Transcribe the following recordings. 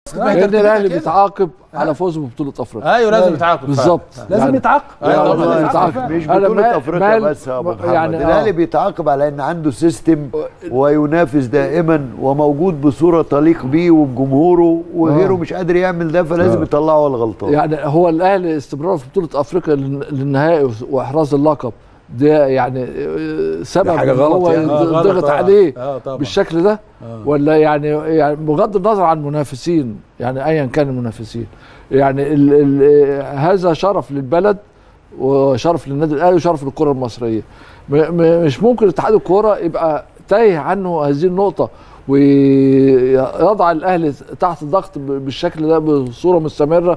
لان الاهلي بيتعاقب على فوزه ببطوله افريقيا ايوه لازم يتعاقب بالظب لازم يتعاقب أيوة لا طبعاً. والله يتعاقب. مش أنا بطولة ما- افريقيا ما- بس يا ابو محمد يعني آه. الاهلي بيتعاقب على ان عنده سيستم وينافس دائما وموجود بصوره تليق بيه وبجمهوره وغيره آه. مش قادر يعمل ده فلازم يطلعه هو الغلطان يعني هو الاهلي استمراره في بطوله افريقيا لل- للنهائي واحراز اللقب ده يعني آه، سبب حاجة إن غلط هو يعني. آه، غلط يضغط طبعاً. عليه اه طبعا بالشكل ده ولا يعني يعني بغض النظر عن المنافسين يعني ايا كان المنافسين يعني ال ال هذا شرف للبلد وشرف للنادي الاهلي وشرف للكره المصريه م م مش ممكن اتحاد الكوره يبقى تايه عنه هذه النقطه ويضع الاهلي تحت ضغط ب- بالشكل ده بصوره مستمره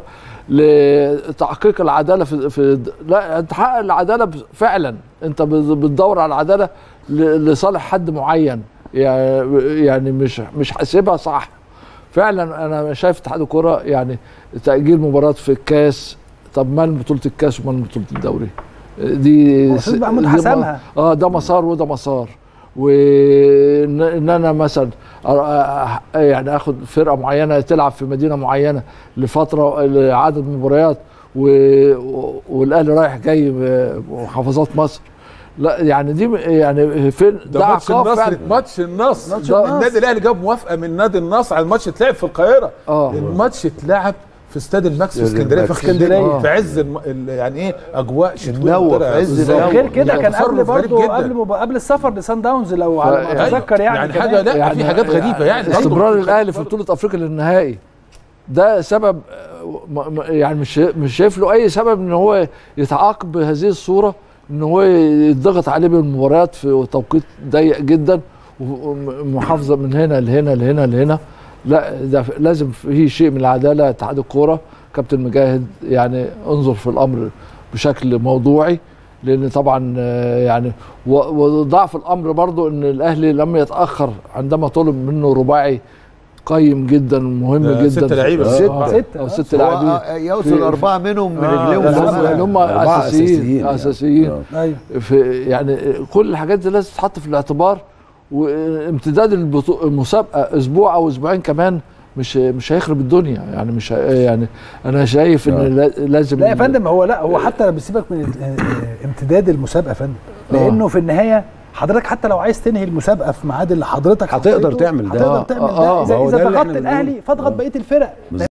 لتحقيق العداله في, في لا انت تحقق العداله فعلا انت بت- بتدور على العداله ل- لصالح حد معين يعني يعني مش مش حاسبها صح فعلا انا شايف اتحاد الكوره يعني تاجيل مباراه في الكاس طب مال بطوله الكاس ومال بطوله الدوري دي هو أستاذ محمود دي حسمها. اه ده مسار وده مسار وان إن انا مثلا أ- أ- يعني اخد فرقه معينه تلعب في مدينه معينه لفتره لعدد مباريات و- والاهلي رايح جاي محافظات مصر لا يعني دي يعني فين ده ماتش عقاب النصر فعلا. ماتش النصر ماتش النصر. النادي الاهلي جاب موافقه من نادي النصر على الماتش اتلعب في القاهره اه الماتش اتلعب في استاد الماكس في استاد اسكندريه في الماكس. اسكندريه آه. في عز الم... ال- يعني ايه اجواء شتويه النوة، وطلع في عز بالظبط. النوة. غير كده كان تصرف قبل غريب برضه جداً. قبل مب... قبل السفر لسان داونز لو على ما أيوة. اتذكر يعني يعني كمان. حاجه لا في حاجات غريبه يعني استمرار برضه- الاهلي في بطوله افريقيا للنهائي ده سبب آه، م- م- يعني مش مش شايف له اي سبب ان هو يتعاقب بهذه الصوره ان هو يضغط عليه بالمباريات في توقيت ضيق جدا ومحافظه من هنا لهنا لهنا لهنا لا ده ف- لازم فيه شيء من العداله اتحاد الكوره كابتن مجاهد يعني انظر في الامر بشكل موضوعي لان طبعا آه، يعني و- وضعف الامر برضو ان الاهلي لم يتاخر عندما طلب منه رباعي قيم جدا مهم ده جدا ست لعيبة. آه، ستة. ستة. او ست هو لاعبين يوصل في- اربعه منهم من آه، رجليهم اللي هم- زمان. اللي هم أربعة أساسيين اساسيين يعني. اساسيين آه. ايوه في يعني كل الحاجات دي لازم تتحط في الاعتبار وامتداد البطو- المسابقه اسبوع او اسبوعين كمان مش مش هيخرب الدنيا يعني مش هي- يعني انا شايف آه. ان لا- لازم لا يا فندم هو لا هو حتى بيسيبك من ال- آه، امتداد المسابقه يا فندم لانه في النهايه حضرتك حتى لو عايز تنهي المسابقه في ميعاد اللي حضرتك هتقدر حطيته، تعمل ده. هتقدر آه، تعمل آه، ده اذا ما هو اذا ده اللي ضغطت احنا الاهلي بنقوله. فاضغط آه. بقيه الفرق